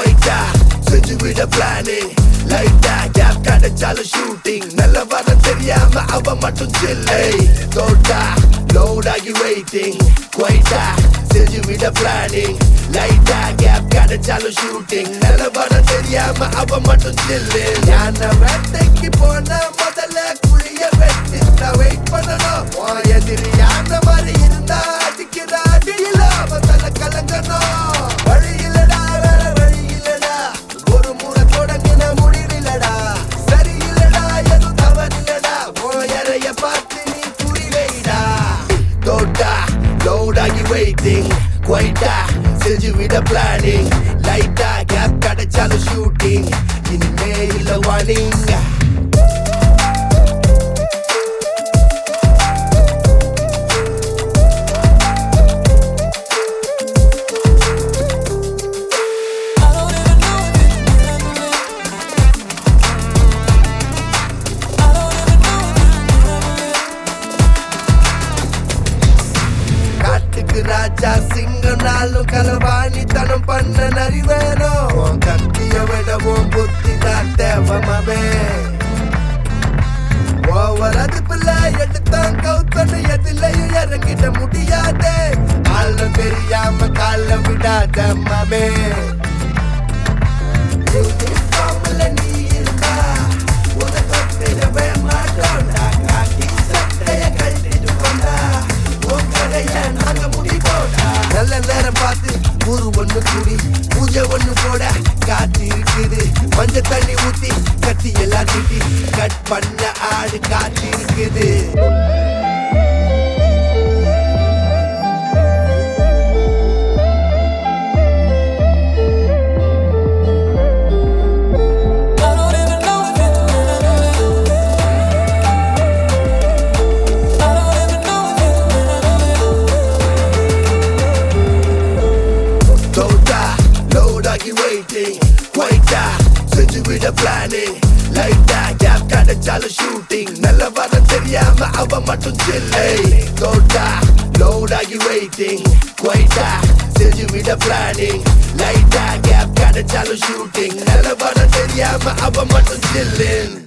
குவைட்டா செஞ்சு விட பிளானிங் லைட்டா கேப் கிடைச்சாலும் ஷூட்டிங் நல்ல வர தெரியாம அவ மட்டும் சில்லை தோட்டா லோட் ஆகி வெயிட்டிங் குவைட்டா செஞ்சு விட பிளானிங் லைட்டா கேப் கிடைச்சாலும் ஷூட்டிங் நல்ல வர தெரியாம அவ மட்டும் சில்லு ஞான வேட்டைக்கு போன முதல்ல குழிய வெட்டி நான் வெயிட் பண்ணணும் உன் எதிரி அந்த மாதிரி இருந்தா அடிக்கிற அடியில அவன் தலை கலங்கணும் வழி இல்லடா வேற வழி இல்லடா ஒரு முறை தொடங்கின முடிவில்லடா சரி இல்லடா எதுவும் தவறில்லடா உன் இறைய பார்த்து நீ குறி வைடா தோட்டா லோட் ஆகி வெயிட்டிங் குவைட்டா செஞ்சு விட பிளானிங் லைட்டா கேப் கிடைச்சாலும் ஷூட்டிங் இனிமே இல்ல வார்னிங் காட்டுக்கு ராஜா சிங்கனாலும் களவாணி தனம் பண்ண நரிவேனோ உன் கத்திய விடவும் புத்தி தான் தேவமாவே ஓவர் அதுப்புல எடுத்தான் கவுத்தன்னு எதிலையும் இறங்கிட முடியாதே ஆள தெரியாம கால விடாத மாமே யூனிஃபார்ம்ல நீ இருந்தா உன்னை தொட்டிடவே மாட்டோம்டா காக்கி சட்டைய கழட்டிட்டு கொண்டா உன் கதைய நாங்க முடிப்போம்டா நல்ல நேரம் பார்த்து ஊரு ஒண்ணு கூடி பூஜை ஒண்ணு போட காத்து இருக்குது மஞ்ச தண்ணி ஊத்தி கட்டி எல்லாம் திட்டி கட் பண்ண ஆடு காத்து இருக்குது I don't even know if it's I don't even know if it's தோட்டா லோட் ஆகி வெயிட்டிங் குவைட்டா செஞ்சு விட பிளானிங் லைட்டா கேப் கிடைச்சாலும் ஷூட்டிங் நல்ல வர தெரியாம அவ மட்டும் சில்லை தோட்டா லோட் ஆகி வெயிட்டிங் குவைட்டா செஞ்சு விட பிளானிங் லைட்டா கேப் கிடைச்சாலும் ஷூட்டிங் நல்ல வர தெரியாம அவ மட்டும் சில்லின்